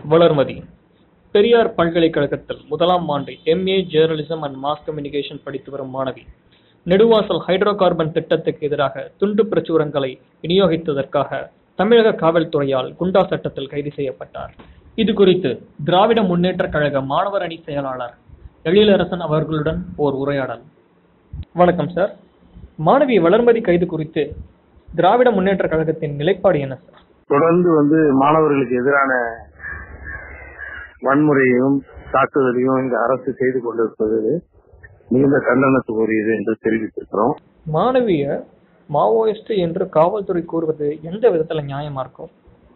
வளர்மதி பெரியார் பல்கலைக்கழகத்தில் முதலாம் ஆண்டு MA journalism and mass communication படித்து வரும் மாணவி நெடுவாசல் ஹைட்ரோ கார்பன் திட்டத்துக்கு எதிராக துண்டு பிரச்சுரங்களை விநியோகித்ததற்காக தமிழக காவல்துறையால் குண்டா சட்டத்தில் கைது செய்யப்பட்டார் இது குறித்து திராவிட முன்னேற்றக் கழக மாணவர் அணி செயலாளர் எழிலரசன் அவர்களுடன் ஓர் உரையாடல் வணக்கம் சார் மாணவி வளர்மதி கைது குறித்து திராவிட முன்னேற்றக் கழகத்தின் நிலைப்பாடு என்ன சார் தொடர்ந்து வந்து மாணவர்களுக்கு எதிரான வன்முறையையும் தாக்குதலையும் இந்த அரசு செய்து கொண்டிருப்பது மிகுந்த கண்டனத்துக்குரியது என்று தெரிவித்திருக்கிறோம் மாணவிய மாவோயிஸ்ட் என்று காவல்துறை கூறுவது எந்த விதத்துல நியாயமா இருக்கும்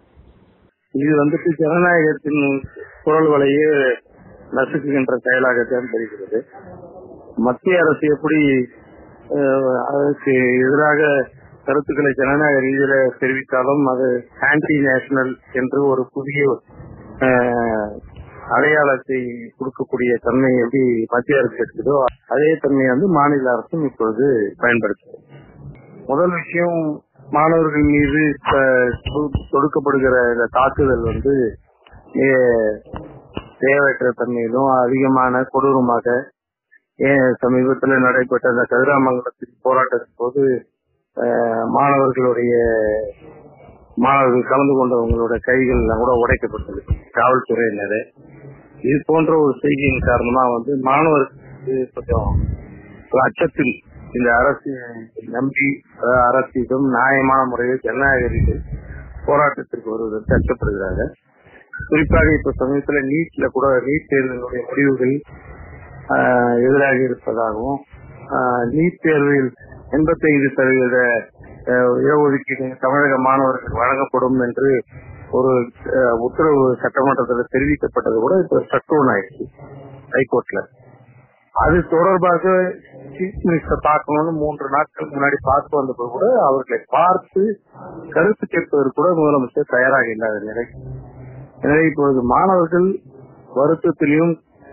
இது வந்துட்டு ஜனநாயகத்தின் குரல் வலையே நசுக்குகின்ற செயலாகத்தான் தெரிகிறது மத்திய அரசு எப்படி அஹ், அதற்கு எதிராக கருத்துக்களை ஜனநாயக ரீதியில தெரிவித்தாலும் அது ஆன்டி நேஷனல் என்று ஒரு புதிய அஹ், அடையாளத்தை கொடுக்கக்கூடிய தன்மை எப்படி மத்திய அரசு இருக்குதோ அதே தன்மையை வந்து மாநில அரசும் இப்பொழுது பயன்படுத்துது முதல் விஷயம் மாணவர்கள் மீது இப்ப தொ- தொடுக்கப்படுகிற இந்த தாக்குதல் வந்து மிக தேவையற்ற தன்மையிலும் அதிகமான கொடூரமாக ஏன் சமீபத்தில் நடைபெற்ற அந்த கதிராமங்கலத்தின் போராட்டத்தின் போது அஹ், மாணவர்களுடைய மாணவர்கள் கலந்து கொண்டவங்களோட கைகள் எல்லாம் கூட உடைக்கப்பட்டது காவல்துறையினரே இது போன்ற ஒரு செய்தியின் காரணமா வந்து மாணவர்களுக்கு கொஞ்சம் ஒரு அச்சத்தில் இந்த அரசு நம்பி அதாவது அரசிடம் நியாயமான முறையில் ஜனநாயக ரீதியில் போராட்டத்திற்கு வருவதற்கு அச்சப்படுகிறாங்க குறிப்பாக இப்ப சமயத்துல நீட்ல கூட நீட் தேர்வினுடைய முடிவுகள் ஆஹ், எதிராக இருப்பதாகவும் ஆஹ், நீட் தேர்வில் எண்பத்தைந்து சதவீத ஆஹ், இடஒதுக்கீடு தமிழக மாணவர்கள் வழங்கப்படும் என்று ஒரு ஆஹ், உத்தரவு சட்டமன்றத்தில் தெரிவிக்கப்பட்டது கூட இப்ப சட்டோன் ஆயிடுச்சு ஹைகோர்ட்ல அது தொடர்பாக சீஃப் மினிஸ்டர் பார்க்கணும்னு மூன்று நாட்கள் முன்னாடி பார்த்து வந்தபோது கூட அவர்களை பார்த்து கருத்து கேட்பதற்கு கூட முதலமைச்சர் தயாராக இல்லாத நிலை எனவே இப்பொழுது மாணவர்கள் வருத்தத்திலும்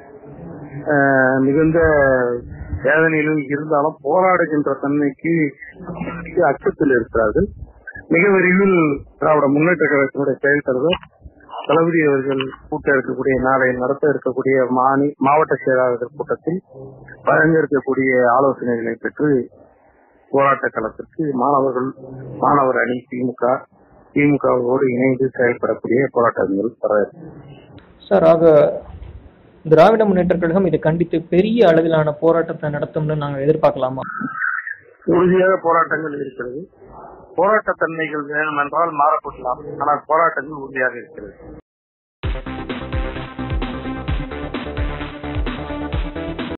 ஆஹ், மிகுந்த வேதனையிலும் இருந்தாலும் போராடுகின்ற தன்மைக்கு அச்சத்தில் இருக்கிறார்கள் மிக விரைவில் திராவிட முன்னேற்ற கழகத்தினுடைய செயல் தலைவர் தளபதி அவர்கள் கூட்ட இருக்கக்கூடிய நாளை நடத்த இருக்கக்கூடிய மாநி மாவட்ட செயலாளர்கள் கூட்டத்தில் வழங்க இருக்கக்கூடிய ஆலோசனைகளை பெற்று போராட்ட களத்திற்கு மாணவர்கள் மாணவர் அணி திமுக திமுகவோடு இணைந்து செயல்படக்கூடிய போராட்டங்கள் வர சார் ஆக திராவிட முன்னேற்றக் கழகம் இதை கண்டித்து பெரிய அளவிலான போராட்டத்தை நடத்தும்னு நாங்க எதிர்பார்க்கலாமா உறுதியாக போராட்டங்கள் இருக்கிறது போராட்ட தன்மைகள் வேணும் என்றால் மாறப்படலாம் ஆனால் போராட்டங்கள் உறுதியாக இருக்கிறது